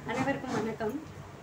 அனைவருக்கும் வணக்கம்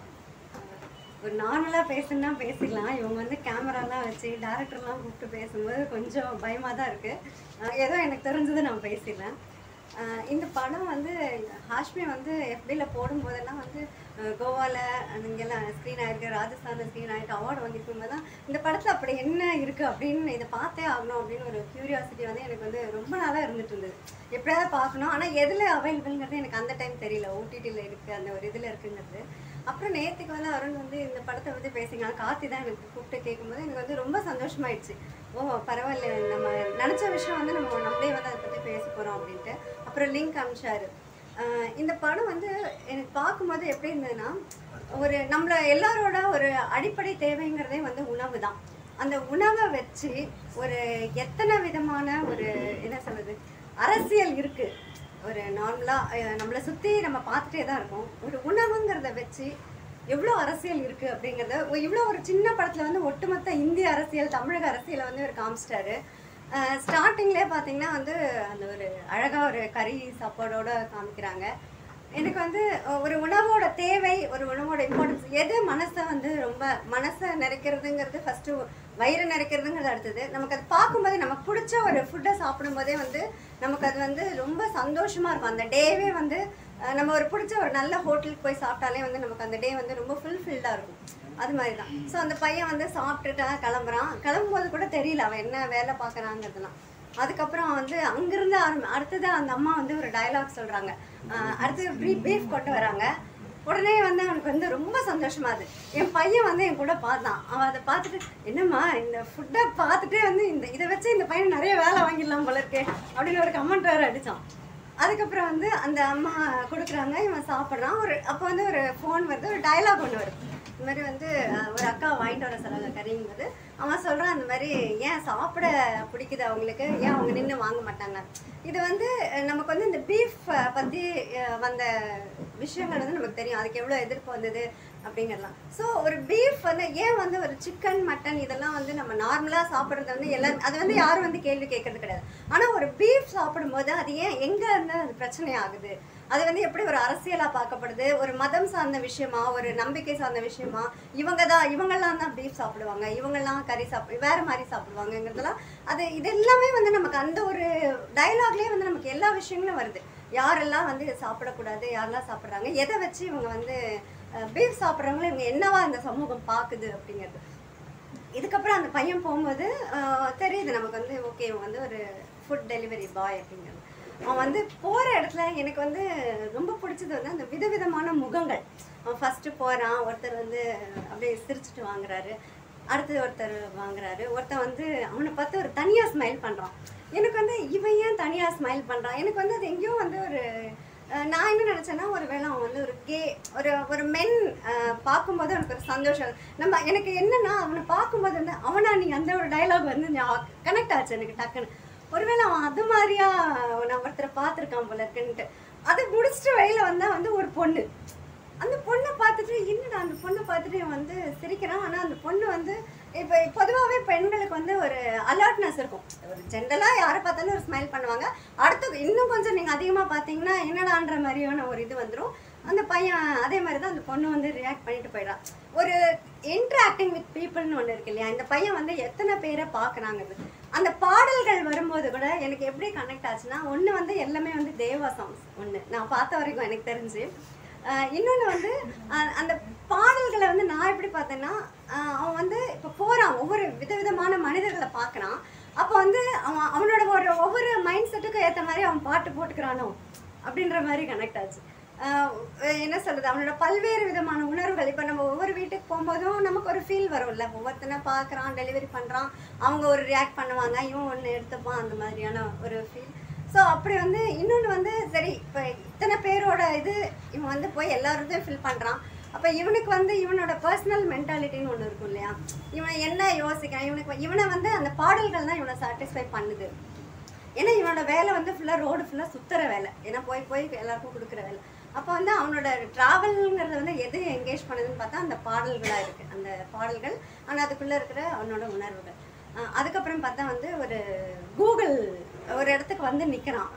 ஒரு நார்மலாக பேசணும்னா பேசிக்கலாம் இவங்க வந்து கேமராலாம் வச்சு டேரக்டர்லாம் கூப்பிட்டு பேசும்போது கொஞ்சம் பயமாக தான் இருக்குது ஏதோ எனக்கு தெரிஞ்சது நான் பேசிடலாம் அஹ் இந்த படம் வந்து ஹாஷ்மி வந்து எஃபியில் போடும்போதெல்லாம் வந்து கோவாவில் இங்கெல்லாம் ஸ்க்ரீன் ஆயிருக்கு ராஜஸ்தானில் ஸ்க்ரீன் ஆயிருக்கு அவார்டு வாங்கியிருக்கும் போது தான் இந்த படத்தில் அப்படி என்ன இருக்குது அப்படின்னு இதை பார்த்தே ஆகணும் அப்படின்னு ஒரு க்யூரியாசிட்டி வந்து எனக்கு வந்து ரொம்ப நாளாக இருந்துட்டு இருந்தது எப்படியாவது பார்க்கணும் ஆனால் எதில் அவைலபிள்ங்கிறது எனக்கு அந்த டைம் தெரியல ஓடிடியில் இருக்குது அந்த ஒரு இதில் இருக்குங்கிறது அப்புறம் நேற்றுக்கு வந்து அருண் வந்து இந்த படத்தை பற்றி பேசிங்க கார்த்தி தான் எனக்கு கூப்பிட்டு கேட்கும்போது எனக்கு வந்து ரொம்ப சந்தோஷமாயிடுச்சு ஓ பரவாயில்ல நம்ம நினச்ச விஷயம் வந்து நம்ம நம்மளே வந்து அதை பற்றி பேச போகிறோம் அப்படின்ட்டு அப்புறம் லிங்க் அனுப்பிச்சாரு ஆஹ் இந்த படம் வந்து எனக்கு பார்க்கும்போது எப்படி இருந்ததுன்னா ஒரு நம்மள எல்லாரோட ஒரு அடிப்படை தேவைங்கிறதே வந்து உணவு தான் அந்த உணவை வச்சு ஒரு எத்தனை விதமான ஒரு என்ன சொல்றது அரசியல் இருக்கு ஒரு நார்மலாக நம்மளை சுற்றி நம்ம பார்த்துட்டே தான் இருக்கோம் ஒரு உணவுங்கிறத வச்சு எவ்வளோ அரசியல் இருக்குது அப்படிங்கிறத இவ்வளோ ஒரு சின்ன படத்தில் வந்து ஒட்டுமொத்த இந்திய அரசியல் தமிழக அரசியலை வந்து இவர் காமிச்சிட்டாரு ஸ்டார்டிங்லேயே பார்த்தீங்கன்னா வந்து அந்த ஒரு அழகாக ஒரு கறி சாப்பாடோட காமிக்கிறாங்க எனக்கு வந்து அஹ், ஒரு உணவோட தேவை ஒரு உணவோட இம்பார்ட்டன்ஸ் எது மனசை வந்து ரொம்ப மனசை நிறைக்கிறதுங்கிறது ஃபஸ்ட்டு வயிறு நிறைக்கிறதுங்கிறது அடுத்தது நமக்கு அது பார்க்கும்போது நமக்கு பிடிச்ச ஒரு ஃபுட்டை சாப்பிடும்போதே வந்து நமக்கு அது வந்து ரொம்ப சந்தோஷமாக இருக்கும் அந்த டேவே வந்து அஹ், நம்ம ஒரு பிடிச்ச ஒரு நல்ல ஹோட்டலுக்கு போய் சாப்பிட்டாலே வந்து நமக்கு அந்த டே வந்து ரொம்ப ஃபுல்ஃபில்டாக இருக்கும் அது மாதிரி தான் ஸோ அந்த பையன் வந்து சாப்பிட்டுட்டு கிளம்புறான் கிளம்பும்போது கூட தெரியல அவன் என்ன வேலை பார்க்குறாங்கிறதுலாம் அதுக்கப்புறம் வந்து அங்கிருந்து ஆரம்பி அடுத்தது அந்த அம்மா வந்து ஒரு டயலாக் சொல்கிறாங்க அடுத்து ப்ரீ பீஃப் கொண்டு வராங்க உடனே வந்து அவனுக்கு வந்து ரொம்ப சந்தோஷமா அது என் பையன் வந்து என் கூட பார்த்தான் அவன் அதை பார்த்துட்டு என்னம்மா இந்த ஃபுட்டை பார்த்துட்டே வந்து இந்த இதை வச்சு இந்த பையன் நிறைய வேலை வாங்கிடலாம் போல இருக்கே அப்படின்னு ஒரு கமெண்ட் வேறு அடித்தான் அதுக்கப்புறம் வந்து அந்த அம்மா கொடுக்குறாங்க இவன் சாப்பிட்றான் ஒரு அப்போ வந்து ஒரு ஃபோன் வருது ஒரு டயலாக் ஒன்று வருது இந்த மாதிரி வந்து அஹ், ஒரு அக்கா வாங்கிட்டு வர சொல்லுங்க கறிங்கும்போது அவன் சொல்கிறான் அந்த மாதிரி ஏன் சாப்பிட பிடிக்குது அவங்களுக்கு ஏன் அவங்க நின்று வாங்க மாட்டாங்க இது வந்து அஹ், நமக்கு வந்து இந்த பீஃப் பற்றி வந்த விஷயங்கள் வந்து நமக்கு தெரியும் அதுக்கு எவ்வளோ எதிர்ப்பு வந்தது அப்படிங்கிறலாம் ஸோ ஒரு பீஃப் வந்து ஏன் வந்து ஒரு சிக்கன் மட்டன் இதெல்லாம் வந்து நம்ம நார்மலாக சாப்பிட்றது வந்து எல்லாம் அது வந்து யாரும் வந்து கேள்வி கேட்கறது கிடையாது ஆனால் ஒரு பீஃப் சாப்பிடும்போது அது ஏன் எங்கே இருந்து அது பிரச்சனை ஆகுது அது வந்து எப்படி ஒரு அரசியலாக பார்க்கப்படுது ஒரு மதம் சார்ந்த விஷயமா ஒரு நம்பிக்கை சார்ந்த விஷயமா இவங்க தான் இவங்கெல்லாம் தான் பீஃப் சாப்பிடுவாங்க இவங்கெல்லாம் கறி சாப்பிடு வேற மாதிரி சாப்பிடுவாங்கங்கிறதெல்லாம் அது இது எல்லாமே வந்து நமக்கு அந்த ஒரு டயலாக்லேயே வந்து நமக்கு எல்லா விஷயங்களும் வருது யாரெல்லாம் வந்து இதை சாப்பிடக்கூடாது யாரெல்லாம் சாப்பிட்றாங்க எதை வச்சு இவங்க வந்து பீஃப் சாப்பிட்றவங்கள இவங்க என்னவா இந்த சமூகம் பார்க்குது அப்படிங்கிறது இதுக்கப்புறம் அந்த பையன் போகும்போது ஆஹ், தெரியுது நமக்கு வந்து ஓகே இவன் வந்து ஒரு ஃபுட் டெலிவரி பாய் அப்படிங்கிறது அவன் வந்து போகிற இடத்துல எனக்கு வந்து ரொம்ப பிடிச்சது வந்து அந்த விதவிதமான முகங்கள் அவன் ஃபஸ்ட்டு போகிறான் ஒருத்தர் வந்து அப்படியே சிரிச்சிட்டு வாங்குறாரு அடுத்து ஒருத்தர் வாங்குறாரு ஒருத்தன் வந்து அவனை பார்த்து ஒரு தனியாக ஸ்மைல் பண்ணுறான் எனக்கு வந்து இவன் ஏன் தனியாக ஸ்மைல் பண்ணுறான் எனக்கு வந்து அது எங்கேயோ வந்து ஒரு அஹ், நான் என்ன நினச்சேன்னா ஒரு வேளை அவன் வந்து ஒரு கே ஒரு ஒரு மென் பார்க்கும்போது எனக்கு ஒரு சந்தோஷம் நம்ம எனக்கு என்னன்னா அவனை பார்க்கும்போது வந்து அவனா நீ அந்த ஒரு டயலாக் வந்து கனெக்ட் ஆச்சு எனக்கு டக்குன்னு ஒருவேளை அவன் அது மாதிரியா நான் ஒருத்தரை பார்த்துருக்கான் போல இருக்குன்ட்டு அதை முடிச்சுட்டு வெளியில் வந்தால் வந்து ஒரு பொண்ணு அந்த பொண்ணை பார்த்துட்டு என்னடா அந்த பொண்ணை பார்த்துட்டு இவன் வந்து சிரிக்கிறான் ஆனால் அந்த பொண்ணு வந்து இப்போ பொதுவாகவே பெண்களுக்கு வந்து ஒரு அலர்ட்னஸ் இருக்கும் ஒரு ஜென்ரலாக யாரை பார்த்தாலும் ஒரு ஸ்மைல் பண்ணுவாங்க அடுத்து இன்னும் கொஞ்சம் நீங்கள் அதிகமாக பார்த்தீங்கன்னா என்னடான்ற மாதிரியான ஒரு இது வந்துடும் அந்த பையன் அதே மாதிரி தான் அந்த பொண்ணு வந்து ரியாக்ட் பண்ணிட்டு போயிடான் ஒரு இன்ட்ராக்டிங் வித் பீப்புள்னு ஒன்று இருக்கு இல்லையா இந்த பையன் வந்து எத்தனை பேரை பார்க்குறாங்கிறது அந்த பாடல்கள் வரும்போது கூட எனக்கு எப்படி கனெக்ட் ஆச்சுன்னா ஒன்று வந்து எல்லாமே வந்து தேவா சாங்ஸ் ஒன்று நான் பார்த்த வரைக்கும் எனக்கு தெரிஞ்சு இன்னொன்று வந்து அஹ், அந்த பாடல்களை வந்து நான் எப்படி பார்த்தேன்னா அஹ், அவன் வந்து இப்போ போகிறான் ஒவ்வொரு விதவிதமான மனிதர்களை பார்க்குறான் அப்போ வந்து அவன் அவனோட ஒரு ஒவ்வொரு மைண்ட் செட்டுக்கும் ஏற்ற மாதிரி அவன் பாட்டு போட்டுக்கிறானோ அப்படின்ற மாதிரி கனெக்ட் ஆச்சு ஆஹ் என்ன சொல்றது அவனோட பல்வேறு விதமான உணர்வுகள் இப்போ நம்ம ஒவ்வொரு வீட்டுக்கு போகும்போதும் நமக்கு ஒரு ஃபீல் வரும்ல ஒவ்வொருத்தனை பார்க்குறான் டெலிவரி பண்ணுறான் அவங்க ஒரு ரியாக்ட் பண்ணுவாங்க இவன் ஒன்று எடுத்துப்பான் அந்த மாதிரியான ஒரு ஃபீல் ஸோ அப்படி வந்து இன்னொன்று வந்து சரி இப்போ இத்தனை பேரோட இது இவன் வந்து போய் எல்லாருத்தையும் ஃபில் பண்ணுறான் அப்போ இவனுக்கு வந்து இவனோட பர்சனல் மென்டாலிட்டின்னு ஒன்று இருக்கும் இல்லையா இவன் என்ன யோசிக்கிறான் இவனுக்கு வ- இவனை வந்து அந்த பாடல்கள் தான் இவனை சாட்டிஸ்ஃபை பண்ணுது ஏன்னா இவனோட வேலை வந்து ஃபுல்லாக ரோடு ஃபுல்லாக சுற்றுற வேலை ஏன்னா போய் போய் எல்லாருக்கும் கொடுக்குற வேலை அப்போ வந்து அவனோட ட்ராவல்ங்கிறது வந்து எது என்கேஜ் பண்ணுதுன்னு பார்த்தா அந்த பாடல்களாக இருக்குது அந்த பாடல்கள் ஆனால் அதுக்குள்ளே இருக்கிற அவனோட உணர்வுகள் அஹ் அதுக்கப்புறம் பார்த்தா வந்து ஒரு கூகுள் ஒரு இடத்துக்கு வந்து நிற்கிறான்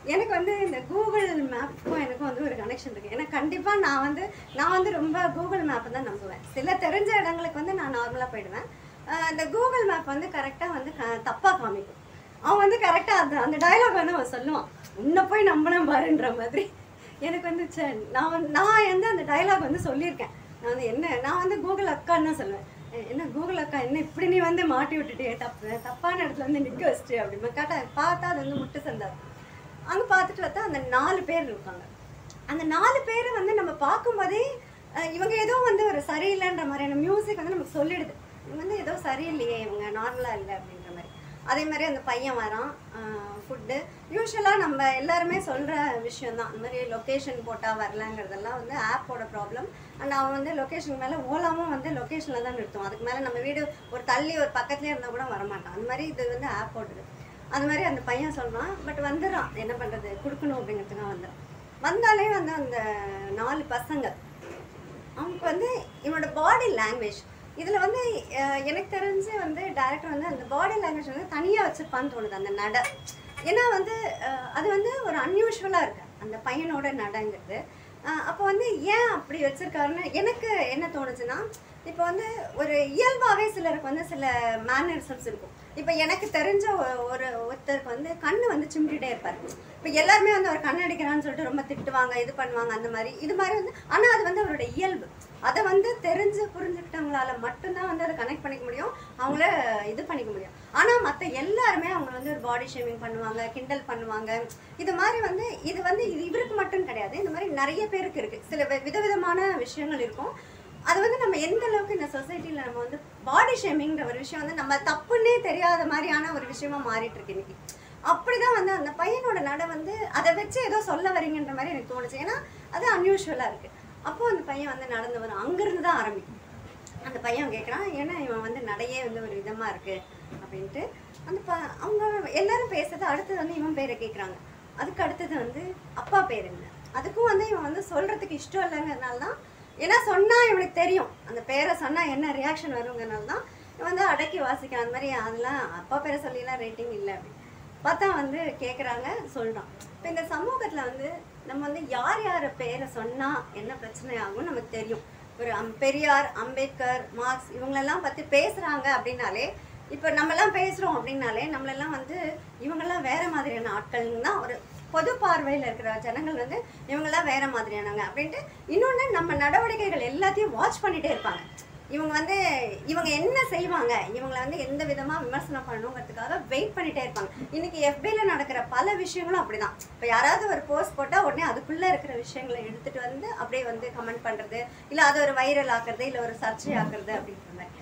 எனக்கு வந்து இந்த கூகுள் மேப்புக்கும் எனக்கும் வந்து ஒரு கனெக்ஷன் இருக்குது ஏன்னா கண்டிப்பாக நான் வந்து நான் வந்து ரொம்ப கூகுள் மேப்பை தான் நம்புவேன் சில தெரிஞ்ச இடங்களுக்கு வந்து நான் நார்மலாக போயிடுவேன் ஆஹ் இந்த கூகுள் மேப் வந்து கரெக்டாக வந்து க தப்பாக காமிக்கும் அவன் வந்து கரெக்டாக அந்த அந்த டயலாக் வந்து அவன் சொல்லுவான் உன்னை போய் நம்பினேன் பாருன்ற மாதிரி எனக்கு வந்து ச்சே, நான் வந்து நான் வந்து அந்த டயலாக் வந்து சொல்லியிருக்கேன் நான் வந்து என்ன நான் வந்து கூகுள் அக்கான்னு தான் சொல்லுவேன் "எ- என்ன கூகுள் அக்கா என்ன இப்படி நீ வந்து மாட்டி விட்டுட்டே தப்பு தப்பான இடத்துல வந்து நிற்க வச்சுட்டு அப்படின்னு கேட்டா பார்த்தா அது வந்து முட்டு சந்தாது அங்கே பார்த்துட்டு பார்த்தா அந்த நாலு பேர் இருக்காங்க அந்த நாலு பேர் வந்து நம்ம பார்க்கும்போதே அஹ், இவங்க ஏதோ வந்து ஒரு சரியில்லைன்ற மாதிரியான மியூசிக் வந்து நமக்கு சொல்லிடுது இவங்க வந்து ஏதோ சரியில்லையே இவங்க நார்மலாக இல்லை அப்படின்ற மாதிரி அதே மாதிரி அந்த பையன் வரான் ஃபுட்டு யூஸ்வலாக நம்ம எல்லாருமே சொல்கிற விஷயம் தான் இந்த மாதிரி லொக்கேஷன் போட்டால் வரலங்கிறதெல்லாம் வந்து ஆப்போட ப்ராப்ளம் அண்ட் அவன் வந்து லொக்கேஷன் மேலே ஓலாவும் வந்து லொக்கேஷனில் தான் நிறுத்தும் அதுக்கு மேலே நம்ம வீடு ஒரு தள்ளி ஒரு பக்கத்துலேயே இருந்தால் கூட வரமாட்டான் அந்த மாதிரி இது வந்து ஆப் போடுது அந்த மாதிரி அந்த பையன் சொல்கிறான் பட் வந்துடுறான் என்ன பண்ணுறது கொடுக்கணும் அப்படிங்கிறதுக்காக வந்துடுறான் வந்தாலே வந்து அந்த நாலு பசங்க அவனுக்கு வந்து இவனோட பாடி லாங்குவேஜ் இதில் வந்து அஹ், எனக்கு தெரிஞ்சு வந்து டேரக்டர் வந்து அந்த பாடி லாங்குவேஜ் வந்து தனியாக வச்சுருப்பான்னு தோணுது அந்த நடை ஏன்னா வந்து அஹ், அது வந்து ஒரு அன்யூஷுவலாக இருக்கு அந்த பையனோட நடைங்கிறது அஹ், அப்போ வந்து ஏன் அப்படி வச்சிருக்காருன்னு எனக்கு என்ன தோணுச்சுன்னா இப்போ வந்து ஒரு இயல்பாகவே சிலருக்கு வந்து சில மேனரிசம்ஸ் இருக்கும் இப்போ எனக்கு தெரிஞ்ச ஒ- ஒரு ஒருத்தருக்கு வந்து கண்ணு வந்து சிமிட்டிகிட்டே இருப்பார் இப்போ எல்லாருமே வந்து அவர் கண் அடிக்கிறான்னு சொல்லிட்டு ரொம்ப திட்டுவாங்க இது பண்ணுவாங்க அந்த மாதிரி இது மாதிரி வந்து ஆனால் அது வந்து அவரோட இயல்பு அதை வந்து தெரிஞ்சு புரிஞ்சுக்கிட்டவங்களால மட்டும்தான் வந்து அதை கனெக்ட் பண்ணிக்க முடியும் அவங்கள இது பண்ணிக்க முடியும் ஆனால் மற்ற எல்லாருமே அவங்க வந்து ஒரு பாடி ஷேமிங் பண்ணுவாங்க கிண்டல் பண்ணுவாங்க இது மாதிரி வந்து இது வந்து இது இவருக்கு மட்டும் கிடையாது இந்த மாதிரி நிறைய பேருக்கு இருக்குது சில வி- விதவிதமான விஷயங்கள் இருக்கும் அது வந்து நம்ம எந்த அளவுக்கு இந்த சொசைட்டியில் நம்ம வந்து பாடி ஷேமிங்கிற ஒரு விஷயம் வந்து நம்ம தப்புன்னே தெரியாத மாதிரியான ஒரு விஷயமா மாறிட்டு இருக்கு இன்னைக்கு அப்படிதான் வந்து அந்த பையனோட நடை வந்து அதை வச்சு ஏதோ சொல்ல வரீங்கன்ற மாதிரி எனக்கு தோணுச்சு ஏன்னா அது அன்யூஷுவலாக இருக்கு அப்போ அந்த பையன் வந்து நடந்து வரும் அங்கிருந்து தான் ஆரம்பிக்கும் அந்த பையன் கேட்குறான் ஏன்னா இவன் வந்து நடையே வந்து ஒரு விதமா இருக்கு அப்படின்ட்டு அந்த ப அவங்க எல்லாரும் பேசுறது அடுத்தது வந்து இவன் பேரை கேட்குறாங்க அதுக்கு அடுத்தது வந்து அப்பா பேர் என்ன அதுக்கும் வந்து இவன் வந்து சொல்றதுக்கு இஷ்டம் இல்லைங்கிறதுனால தான் ஏன்னா சொன்னா இவனுக்கு தெரியும் அந்த பேரை சொன்னா என்ன ரியாக்ஷன் வருங்கிறனால தான் இவன் வந்து அடக்கி வாசிக்கிறான் அந்த மாதிரி அதெல்லாம் அப்பா பேரை சொல்லிலாம் ரேட்டிங் இல்லை அப்படின்னு பார்த்தா வந்து கேட்குறாங்க சொல்கிறான் இப்போ இந்த சமூகத்தில் வந்து நம்ம வந்து யார் யார் பேரை சொன்னால் என்ன பிரச்சனை ஆகும் நமக்கு தெரியும் ஒரு அம் பெரியார் அம்பேத்கர் மார்க்ஸ் இவங்களெல்லாம் பற்றி பேசுகிறாங்க அப்படின்னாலே இப்போ நம்மலாம் பேசுகிறோம் அப்படின்னாலே நம்மளெல்லாம் வந்து இவங்கெல்லாம் வேற மாதிரியான ஆட்கள்னு தான் ஒரு பொது பார்வையில் இருக்கிற ஜனங்கள் வந்து இவங்கெல்லாம் வேற மாதிரியானவங்க அப்படின்ட்டு இன்னொன்று நம்ம நடவடிக்கைகள் எல்லாத்தையும் வாட்ச் பண்ணிட்டே இருப்பாங்க இவங்க வந்து இவங்க என்ன செய்வாங்க இவங்களை வந்து எந்த விதமா விமர்சனம் பண்ணணுங்கிறதுக்காக வெயிட் பண்ணிட்டே இருப்பாங்க இன்னைக்கு எஃபில நடக்கிற பல விஷயங்களும் அப்படிதான் இப்போ யாராவது ஒரு போஸ்ட் போட்டா உடனே அதுக்குள்ள இருக்கிற விஷயங்களை எடுத்துட்டு வந்து அப்படியே வந்து கமெண்ட் பண்றது இல்ல அதை ஒரு வைரல் ஆக்குறது இல்ல ஒரு சர்ச்சை ஆக்குறது அப்படின்ற மாதிரி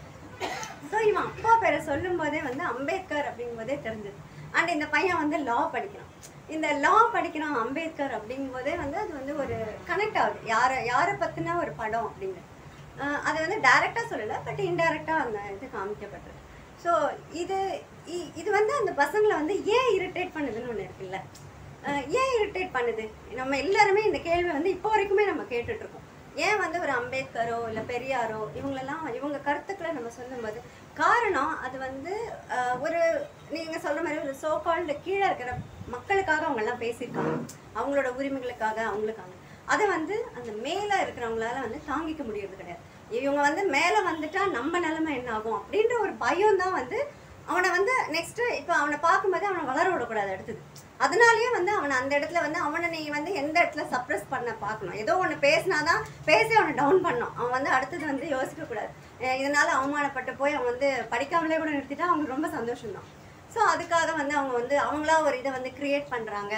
ஸோ இவன் அப்பா பேரை சொல்லும் போதே வந்து அம்பேத்கர் அப்படிங்கும்போதே தெரிஞ்சது அண்ட் இந்த பையன் வந்து லா படிக்கிறான் இந்த லா படிக்கிறான் அம்பேத்கர் அப்படிங்கும்போதே வந்து அது வந்து ஒரு கனெக்ட் ஆகுது யாரை யாரை பற்றின ஒரு படம் அப்படிங்கிறது ஆஹ் அது வந்து டைரெக்டாக சொல்லலை பட் இன்டைரக்டாக அந்த இது காமிக்கப்பட்டிருக்கு ஸோ இது இ- இது வந்து அந்த பசங்களை வந்து ஏன் இரிட்டேட் பண்ணுதுன்னு ஒன்று இருக்குல்ல ஆஹ் ஏன் இரிட்டேட் பண்ணுது நம்ம எல்லாருமே இந்த கேள்வி வந்து இப்போ வரைக்குமே நம்ம கேட்டுட்டு இருக்கோம் ஏன் வந்து ஒரு அம்பேத்கரோ இல்லை பெரியாரோ இவங்களெல்லாம் இவங்க கருத்துக்களை நம்ம சொல்லும்போது காரணம் அது வந்து ஆஹ் ஒரு நீங்கள் சொல்கிற மாதிரி ஒரு சோ கால்டு கீழே இருக்கிற மக்களுக்காக அவங்கெல்லாம் பேசியிருக்காங்க அவங்களோட உரிமைகளுக்காக அவங்களுக்காக அதை வந்து அந்த மேலே இருக்கிறவங்களால வந்து தாங்கிக்க முடியறது கிடையாது இவங்க வந்து மேலே வந்துட்டா நம்ம நிலைமை என்ன ஆகும் அப்படின்ற ஒரு பயம் தான் வந்து அவனை வந்து நெக்ஸ்ட் இப்போ அவனை பார்க்கும்போது அவனை வளர விடக்கூடாது அடுத்தது அதனாலயே வந்து அவனை அந்த இடத்துல வந்து அவனை நீ வந்து எந்த இடத்துல சப்ரஸ் பண்ண பார்க்கணும் ஏதோ ஒன்று பேசினாதான் பேசி அவனை டவுன் பண்ணணும் அவன் வந்து அடுத்தது வந்து யோசிக்க கூடாது அஹ் இதனால அவமானப்பட்டு போய் அவன் வந்து படிக்காமலே கூட நிறுத்திட்டா அவங்களுக்கு ரொம்ப சந்தோஷம் தான் ஸோ அதுக்காக வந்து அவங்க வந்து அவங்களா ஒரு இதை வந்து கிரியேட் பண்ணுறாங்க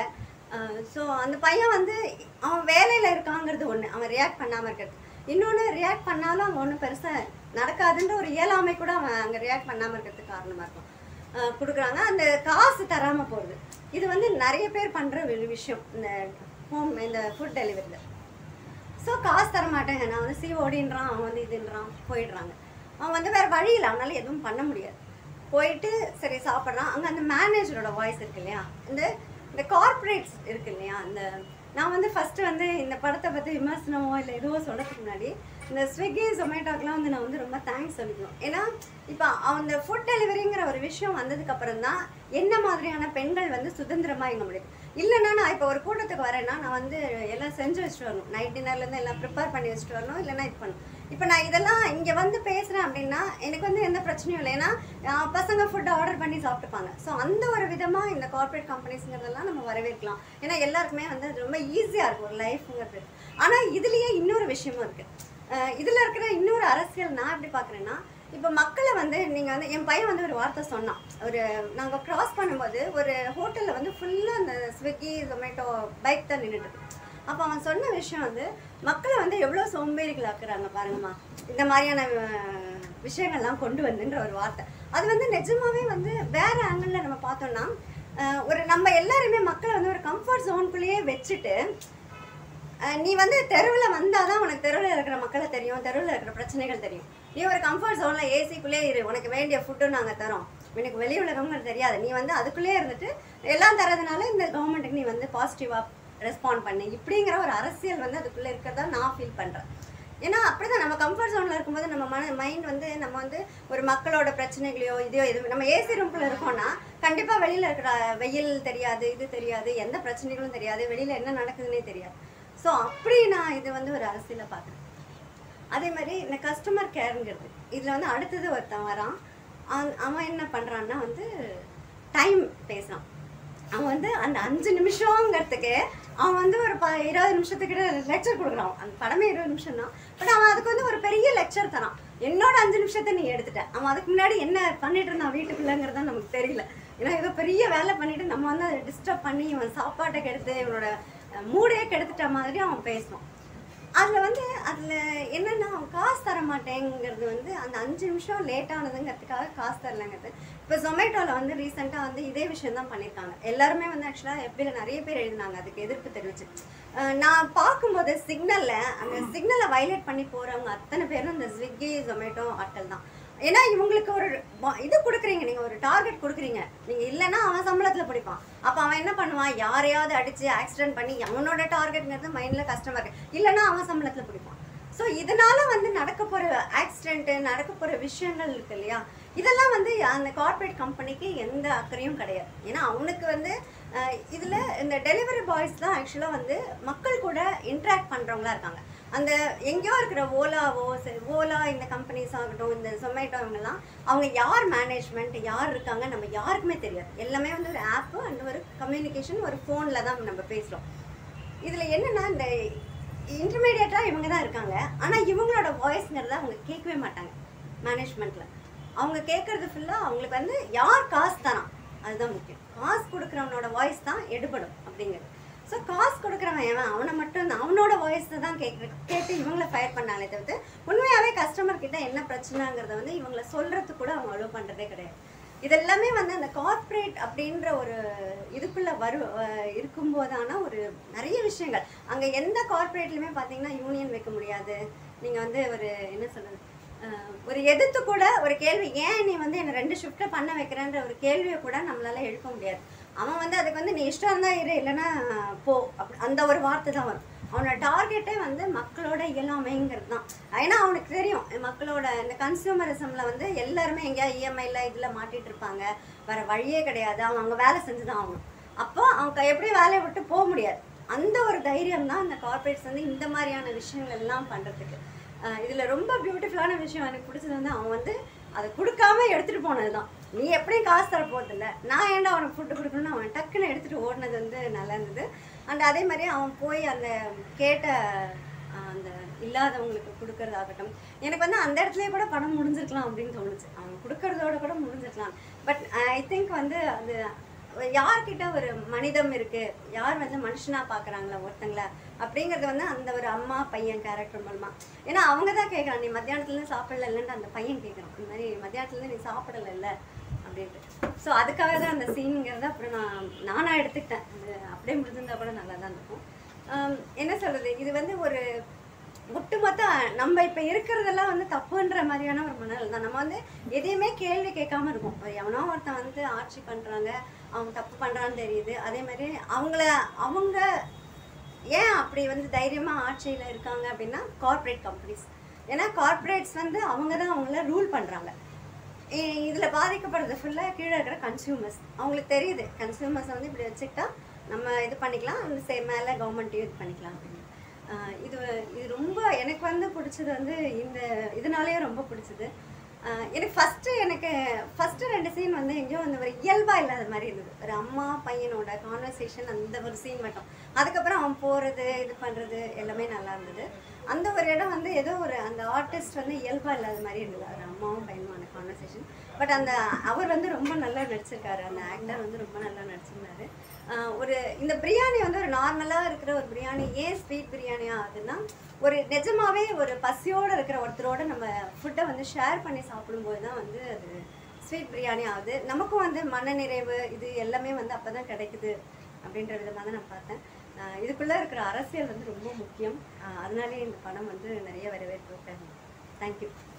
ஸோ அந்த பையன் வந்து அவன் வேலையில் இருக்காங்கிறது ஒன்று அவன் ரியாக்ட் பண்ணாமல் இருக்கிறது இன்னொன்று ரியாக்ட் பண்ணாலும் அங்கே ஒன்றும் பெருசாக நடக்காதுன்ற ஒரு இயலாமை கூட அவன் அங்கே ரியாக்ட் பண்ணாமல் இருக்கிறதுக்கு காரணமாக இருக்கும் அஹ் கொடுக்குறாங்க அந்த காசு தராமல் போகிறது இது வந்து நிறைய பேர் பண்ணுற ஒரு விஷயம் இந்த ஹோம் இந்த ஃபுட் டெலிவரியில் ஸோ காசு தர மாட்டேங்க நான் வந்து சிஓடின்றான் அவன் வந்து இதுன்றான் போயிடுறாங்க அவன் வந்து வேறு வழி இல்லை அவனால எதுவும் பண்ண முடியாது போயிட்டு சரி சாப்பிட்றான் அங்கே அந்த மேனேஜரோட வாய்ஸ் இருக்கு இல்லையா இந்த இந்த கார்ப்பரேட்ஸ் இருக்கு இல்லையா அந்த நான் வந்து ஃபஸ்ட்டு வந்து இந்த படத்தை பற்றி விமர்சனமோ இல்லை எதுவோ சொல்கிறதுக்கு முன்னாடி இந்த ஸ்விக்கி ஜொமேட்டோக்கெலாம் வந்து நான் வந்து ரொம்ப தேங்க்ஸ் சொல்லிக்கணும் ஏன்னா இப்போ அந்த ஃபுட் டெலிவரிங்கிற ஒரு விஷயம் வந்ததுக்கு அப்புறம் தான் என்ன மாதிரியான பெண்கள் வந்து சுதந்திரமாக இயங்க முடியுது இல்லைன்னா நான் இப்போ ஒரு கூட்டத்துக்கு வரேன்னா நான் வந்து எல்லாம் செஞ்சு வச்சுட்டு வரணும் நைட் டின்னர்லேருந்து எல்லாம் ப்ரிப்பேர் பண்ணி வச்சுட்டு வரணும் இல்லைன்னா இது பண்ணணும் இப்போ நான் இதெல்லாம் இங்கே வந்து பேசுகிறேன் அப்படின்னா எனக்கு வந்து எந்த பிரச்சனையும் இல்லை ஏன்னா ஆஹ், பசங்க ஃபுட் ஆர்டர் பண்ணி சாப்பிட்டுப்பாங்க ஸோ அந்த ஒரு விதமாக இந்த கார்ப்பரேட் கம்பெனிஸ்ங்கிறதெல்லாம் நம்ம வரவேற்கலாம் ஏன்னா எல்லாருக்குமே வந்து அது ரொம்ப ஈஸியாக இருக்கும் ஒரு லைஃப்ங்கிறது ஆனால் இதுலேயே இன்னொரு விஷயமும் இருக்குது இதில் இருக்கிற இன்னொரு அரசியல் நான் எப்படி பார்க்குறேன்னா இப்போ மக்களை வந்து நீங்கள் வந்து என் பையன் வந்து ஒரு வார்த்தை சொன்னான் ஒரு நாங்கள் க்ராஸ் பண்ணும்போது ஒரு ஹோட்டலில் வந்து ஃபுல்லாக அந்த ஸ்விக்கி ஜொமேட்டோ பைக் தான் நின்றுட்டு அப்போ அவன் சொன்ன விஷயம் வந்து மக்களை வந்து எவ்வளோ சோம்பேறிகளாக்குறாங்க பாருங்கம்மா இந்த மாதிரியான அஹ், விஷயங்கள்லாம் கொண்டு வந்துன்ற ஒரு வார்த்தை அது வந்து நிஜமாவே வந்து வேற ஆங்கிளில் நம்ம பார்த்தோம்னா அஹ், ஒரு நம்ம எல்லாருமே மக்களை வந்து ஒரு கம்ஃபர்ட் ஜோனுக்குள்ளேயே வச்சுட்டு அஹ் நீ வந்து தெருவில் வந்தால் தான் உனக்கு தெருவில் இருக்கிற மக்களை தெரியும் தெருவில் இருக்கிற பிரச்சனைகள் தெரியும் நீ ஒரு கம்ஃபர்ட் ஜோனில் ஏசிக்குள்ளே இரு உனக்கு வேண்டிய ஃபுட்டு நாங்கள் தரோம் எனக்கு வெளி உலகம்னு தெரியாது நீ வந்து அதுக்குள்ளே இருந்துட்டு எல்லாம் தரதுனால இந்த கவர்மெண்ட்டுக்கு நீ வந்து பாசிட்டிவாக ரெஸ்பாண்ட் பண்ணு இப்படிங்கிற ஒரு அரசியல் வந்து அதுக்குள்ளே இருக்கிறதா நான் ஃபீல் பண்ணுறேன் ஏன்னா அப்படிதான் நம்ம கம்ஃபர்ட் ஜோனில் இருக்கும்போது நம்ம மன மைண்ட் வந்து நம்ம வந்து ஒரு மக்களோட பிரச்சனைகளையோ இதையோ இது நம்ம ஏசி ரூம்குள்ள இருக்கோம்னா கண்டிப்பாக வெளியில் இருக்கிற வெயில் தெரியாது இது தெரியாது எந்த பிரச்சனைகளும் தெரியாது வெளியில் என்ன நடக்குதுன்னே தெரியாது ஸோ அப்படி நான் இது வந்து ஒரு அரசியலை பார்க்குறேன் அதே மாதிரி இந்த கஸ்டமர் கேருங்கிறது இதில் வந்து அடுத்தது ஒருத்தன் வரான் அவன் அவன் என்ன பண்ணுறான்னா வந்து டைம் பேசுகிறான் அவன் வந்து அந்த அஞ்சு நிமிஷங்கிறதுக்கு அவன் வந்து ஒரு ப இருபது நிமிஷத்துக்கிட்ட லெக்சர் கொடுக்குறான் அந்த படமே இருபது நிமிஷம் தான் பட் அவன் அதுக்கு வந்து ஒரு பெரிய லெக்சர் தரான் என்னோட அஞ்சு நிமிஷத்தை நீ எடுத்துட்ட அவன் அதுக்கு முன்னாடி என்ன பண்ணிட்டு இருந்தான் வீட்டுக்குள்ளங்கிறது நமக்கு தெரியல ஏன்னா ஏதோ பெரிய வேலை பண்ணிட்டு நம்ம வந்து அதை டிஸ்டர்ப் பண்ணி இவன் சாப்பாட்டை கெடுத்து இவனோட மூடே கெடுத்துட்ட மாதிரி அவன் பேசுவான் அதில் வந்து அதில் என்னென்னா அவன் காசு தர மாட்டேங்கிறது வந்து அந்த அஞ்சு நிமிஷம் லேட் ஆனதுங்கிறதுக்காக காசு தரலங்கிறது இப்போ ஜொமேட்டோவில் வந்து ரீசெண்டாக வந்து இதே விஷயம் தான் பண்ணியிருக்காங்க எல்லாருமே வந்து ஆக்சுவலாக எஃபியில் நிறைய பேர் எழுதினாங்க அதுக்கு எதிர்ப்பு தெரிவிச்சு அஹ் நான் பார்க்கும்போது சிக்னலில் அந்த சிக்னலை வயலேட் பண்ணி போகிறவங்க அத்தனை பேரும் இந்த ஸ்விக்கி ஜொமேட்டோ ஆட்கள் தான் ஏன்னா இவங்களுக்கு ஒரு வ- இது கொடுக்குறீங்க நீங்கள் ஒரு டார்கெட் கொடுக்குறீங்க நீங்கள் இல்லைன்னா அவன் சம்பளத்தில் பிடிப்பான் அப்போ அவன் என்ன பண்ணுவான் யாரையாவது அடித்து ஆக்சிடென்ட் பண்ணி அவனோட டார்கெட்ங்கிறது மைண்டில் கஷ்டமா இருக்கு இல்லைன்னா அவன் சம்பளத்தில் பிடிப்பான் ஸோ இதனால வந்து நடக்க போகிற ஆக்சிடென்ட்டு நடக்க போகிற விஷயங்கள் இருக்கு இல்லையா இதெல்லாம் வந்து அந்த கார்ப்பரேட் கம்பெனிக்கு எந்த அக்கறையும் கிடையாது ஏன்னா அவனுக்கு வந்து இதில் இந்த டெலிவரி பாய்ஸ் தான் ஆக்சுவலாக வந்து மக்கள் கூட இன்ட்ராக்ட் பண்ணுறவங்களா இருக்காங்க அந்த எங்கேயோ இருக்கிற ஓலாவோ சரி ஓலா இந்த கம்பெனிஸ் ஆகட்டும் இந்த சொமேட்டோ இவங்கெல்லாம் அவங்க யார் மேனேஜ்மெண்ட் யார் இருக்காங்க நம்ம யாருக்குமே தெரியாது எல்லாமே வந்து ஒரு ஆப்பு அண்ட் ஒரு கம்யூனிகேஷன் ஒரு ஃபோனில் தான் நம்ம பேசுகிறோம் இதில் என்னன்னா இந்த இன்டர்மீடியட்டாக இவங்க தான் இருக்காங்க ஆனால் இவங்களோட வாய்ஸ்ங்கிறத அவங்க கேட்கவே மாட்டாங்க மேனேஜ்மெண்ட்டில் அவங்க கேட்குறது ஃபுல்லாக அவங்களுக்கு வந்து யார் காசு தரான் அதுதான் முக்கியம் காசு கொடுக்குறவனோட வாய்ஸ் தான் எடுபடும் அப்படிங்கிறது ஸோ காசு கொடுக்குறவன் எவன் அவனை மட்டும் தான் அவனோட வாய்ஸை தான் கேட்கு கேட்டு இவங்கள ஃபயர் பண்ணாலே தவிர்த்து உண்மையாகவே கஸ்டமர் கிட்ட என்ன பிரச்சனைங்கிறத வந்து இவங்கள சொல்கிறதுக்கு கூட அவங்க அலோவ் பண்ணுறதே கிடையாது இதெல்லாமே வந்து அந்த கார்ப்பரேட் அப்படின்ற ஒரு இதுக்குள்ள வரு அஹ் இருக்கும்போதான ஒரு நிறைய விஷயங்கள் அங்கே எந்த கார்ப்பரேட்லையுமே பார்த்தீங்கன்னா யூனியன் வைக்க முடியாது நீங்கள் வந்து ஒரு என்ன சொல்றது அஹ் ஒரு எதிர்த்து கூட ஒரு கேள்வி ஏன் நீ வந்து என்னை ரெண்டு ஷிஃப்ட்டில் பண்ண வைக்கிறேன்ற ஒரு கேள்வியை கூட நம்மளால எழுப்ப முடியாது அவன் வந்து அதுக்கு வந்து நீ இஷ்டம் இருந்தால் இரு இல்லைன்னா போ அப்படி அந்த ஒரு வார்த்தை தான் வரும் அவனோட டார்கெட்டே வந்து மக்களோட இயலாமைங்கிறது தான் ஏன்னா அவனுக்கு தெரியும் மக்களோட இந்த கன்சியூமரிசமில் வந்து எல்லாருமே எங்கேயா இஎம்ஐல இதில் மாட்டிட்டு இருப்பாங்க வேற வழியே கிடையாது அவன் அங்கே வேலை செஞ்சு தான் ஆகணும் அப்போ அவங்க எப்படி வேலையை விட்டு போக முடியாது அந்த ஒரு தைரியம் தான் இந்த கார்ப்பரேட்ஸ் வந்து இந்த மாதிரியான விஷயங்கள் எல்லாம் பண்ணுறதுக்கு இதில் ரொம்ப பியூட்டிஃபுல்லான விஷயம் எனக்கு பிடிச்சது வந்து அவன் வந்து அதை கொடுக்காம எடுத்துகிட்டு போனது தான் நீ எப்படியும் காசு தர போகிறதில்ல நான் ஏன்டா அவனுக்கு ஃபுட்டு கொடுக்கணும்னு அவன் டக்குன்னு எடுத்துகிட்டு ஓடினது வந்து நல்லா இருந்தது அண்ட் அதே மாதிரி அவன் போய் அந்த கேட்ட ஆஹ், அந்த இல்லாதவங்களுக்கு கொடுக்கறதாகட்டும் எனக்கு வந்து அந்த இடத்துலயே கூட படம் முடிஞ்சிருக்கலாம் அப்படின்னு தோணுச்சு அவன் கொடுக்கறதோட கூட முடிஞ்சிருக்கலாம் பட் ஐ திங்க் வந்து அது யார்கிட்ட ஒரு மனிதம் இருக்கு யார் வந்து மனுஷனா பார்க்கறாங்களா ஒருத்தங்கள அப்படிங்கிறது வந்து அந்த ஒரு அம்மா பையன் கேரக்டர் மூலமா ஏன்னா அவங்க தான் கேட்குறான் நீ மத்தியானத்துல சாப்பிடலன்னு அந்த பையன் கேட்குறான் இந்த மாதிரி மத்தியானத்துல நீ சாப்பிடல அப்படின்ட்டு ஸோ அதுக்காக தான் அந்த சீனுங்கிறத அப்புறம் நான் நானாக எடுத்துக்கிட்டேன் அது அப்படியே முடிஞ்சிருந்தா கூட நல்லா தான் இருக்கும் ஆம், என்ன சொல்றது இது வந்து ஒரு ஒட்டுமொத்த நம்ம இப்போ இருக்கிறதெல்லாம் வந்து தப்புன்ற மாதிரியான ஒரு மனநிலை தான் நம்ம வந்து எதையுமே கேள்வி கேட்காம இருக்கும் ஒரு எவனோ ஒருத்தன் வந்து ஆட்சி பண்ணுறாங்க அவங்க தப்பு பண்ணுறான்னு தெரியுது அதே மாதிரி அவங்கள அவங்க ஏன் அப்படி வந்து தைரியமாக ஆட்சியில் இருக்காங்க அப்படின்னா கார்ப்பரேட் கம்பெனிஸ் ஏன்னா கார்ப்பரேட்ஸ் வந்து அவங்க தான் அவங்கள ரூல் பண்ணுறாங்க இதில் பாதிக்கப்படுறது ஃபுல்லாக கீழே இருக்கிற கன்சியூமர்ஸ் அவங்களுக்கு தெரியுது கன்சியூமர்ஸை வந்து இப்படி வச்சுக்கிட்டா நம்ம இது பண்ணிக்கலாம் அந்த சே மேலே கவர்மெண்ட்டையும் இது பண்ணிக்கலாம் அப்படின்னு ஆஹ் இது இது ரொம்ப எனக்கு வந்து பிடிச்சது வந்து இந்த இதனாலேயே ரொம்ப பிடிச்சது ஆஹ் எனக்கு ஃபஸ்ட்டு எனக்கு ஃபஸ்ட்டு ரெண்டு சீன் வந்து எங்கேயோ வந்து ஒரு இயல்பாக இல்லாத மாதிரி இருந்தது ஒரு அம்மா பையனோட கான்வர்சேஷன் அந்த ஒரு சீன் மட்டும் அதுக்கப்புறம் அவன் போகிறது இது பண்ணுறது எல்லாமே நல்லா இருந்தது அந்த ஒரு இடம் வந்து ஏதோ ஒரு அந்த ஆர்டிஸ்ட் வந்து இயல்பாக இல்லாத மாதிரி இருந்தது ஒரு அம்மாவும் பையனுமான கான்வர்சேஷன் பட் அந்த அவர் வந்து ரொம்ப நல்லா நடிச்சிருக்காரு அந்த ஆக்டர் வந்து ரொம்ப நல்லா நடிச்சிருந்தாரு ஆஹ் ஒரு இந்த பிரியாணி வந்து ஒரு நார்மலாக இருக்கிற ஒரு பிரியாணி ஏன் ஸ்வீட் பிரியாணியா ஆகுதுன்னா ஒரு நிஜமாவே ஒரு பசியோடு இருக்கிற ஒருத்தரோட நம்ம ஃபுட்டை வந்து ஷேர் பண்ணி சாப்பிடும்போது தான் வந்து அது ஸ்வீட் பிரியாணி ஆகுது நமக்கும் வந்து மனநிறைவு இது எல்லாமே வந்து அப்போ தான் கிடைக்குது அப்படின்ற விதமாக தான் நான் பார்த்தேன் ஆஹ் இதுக்குள்ளே இருக்கிற அரசியல் வந்து ரொம்ப முக்கியம் ஆஹ் அதனாலே இந்த படம் வந்து நிறைய வரவேற்பு தேங்க்யூ